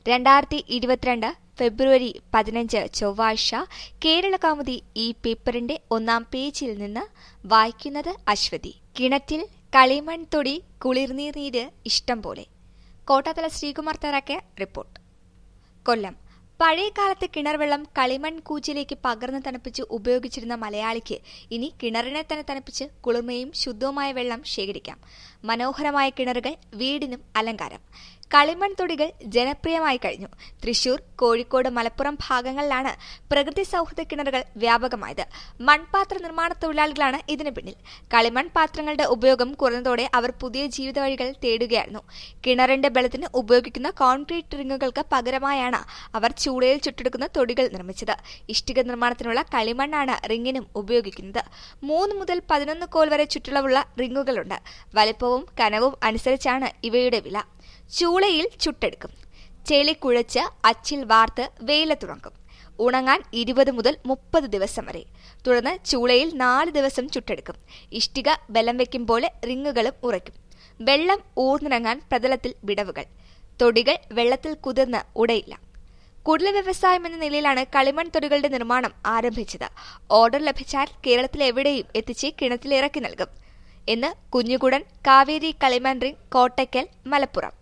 രണ്ടായിരത്തി ഇരുപത്തിരണ്ട് ഫെബ്രുവരി പതിനഞ്ച് ചൊവ്വാഴ്ച കേരള കൗമുദി ഈ പേപ്പറിന്റെ ഒന്നാം പേജിൽ നിന്ന് വായിക്കുന്നത് അശ്വതി കിണറ്റിൽ കളിമൺ തൊടി കുളിർനീര് ഇഷ്ടം പോലെ കോട്ടാത്തല ശ്രീകുമാർ തയ്യാറാക്കിയ റിപ്പോർട്ട് കൊല്ലം പഴയ കാലത്ത് കിണർ വെള്ളം കളിമൺ കൂച്ചിലേക്ക് പകർന്ന് തണുപ്പിച്ച് ഉപയോഗിച്ചിരുന്ന മലയാളിക്ക് ഇനി കിണറിനെ തന്നെ തണുപ്പിച്ച് കുളിർമയും ശുദ്ധവുമായ വെള്ളം ശേഖരിക്കാം മനോഹരമായ കിണറുകൾ വീടിനും അലങ്കാരം കളിമൺ തൊടികൾ ജനപ്രിയമായി കഴിഞ്ഞു തൃശൂർ കോഴിക്കോട് മലപ്പുറം ഭാഗങ്ങളിലാണ് പ്രകൃതി സൗഹൃദ കിണറുകൾ വ്യാപകമായത് മൺപാത്ര നിർമ്മാണ തൊഴിലാളികളാണ് ഇതിന് പിന്നിൽ കളിമൺ പാത്രങ്ങളുടെ ഉപയോഗം കുറഞ്ഞതോടെ അവർ പുതിയ ജീവിത വഴികൾ തേടുകയായിരുന്നു കിണറിന്റെ ബലത്തിന് ഉപയോഗിക്കുന്ന കോൺക്രീറ്റ് റിങ്ങുകൾക്ക് പകരമായാണ് അവർ ചൂളയിൽ ചുട്ടെടുക്കുന്ന തൊടികൾ നിർമ്മിച്ചത് ഇഷ്ടിക നിർമ്മാണത്തിനുള്ള കളിമണ്ണാണ് റിങ്ങിനും ഉപയോഗിക്കുന്നത് മൂന്ന് മുതൽ പതിനൊന്ന് കോൽ വരെ ചുറ്റളവുള്ള റിങ്ങുകളുണ്ട് വലിപ്പവും കനവും അനുസരിച്ചാണ് ഇവയുടെ വില ചൂളയിൽ ചുട്ടെടുക്കും ചെളി കുഴച്ച് അച്ചിൽ വാർത്ത് വെയിലത്തുണക്കും ഉണങ്ങാൻ ഇരുപത് മുതൽ മുപ്പത് ദിവസം വരെ തുടർന്ന് ചൂളയിൽ നാല് ദിവസം ചുട്ടെടുക്കും ഇഷ്ടിക ബലം വെക്കും പോലെ റിങ്ങുകളും ഉറയ്ക്കും വെള്ളം ഊർന്നിറങ്ങാൻ പ്രതലത്തിൽ വിടവുകൾ തൊടികൾ വെള്ളത്തിൽ കുതിർന്ന് ഉടയില്ല കുടില വ്യവസായം എന്ന നിലയിലാണ് കളിമൺ തൊടികളുടെ നിർമ്മാണം ആരംഭിച്ചത് ഓർഡർ ലഭിച്ചാൽ കേരളത്തിൽ എവിടെയും എത്തിച്ച് കിണറ്റിൽ ഇറക്കി നൽകും എന്ന് കുഞ്ഞുകുടൻ കാവേരി കളിമൺ റിംഗ് കോട്ടയ്ക്കൽ മലപ്പുറം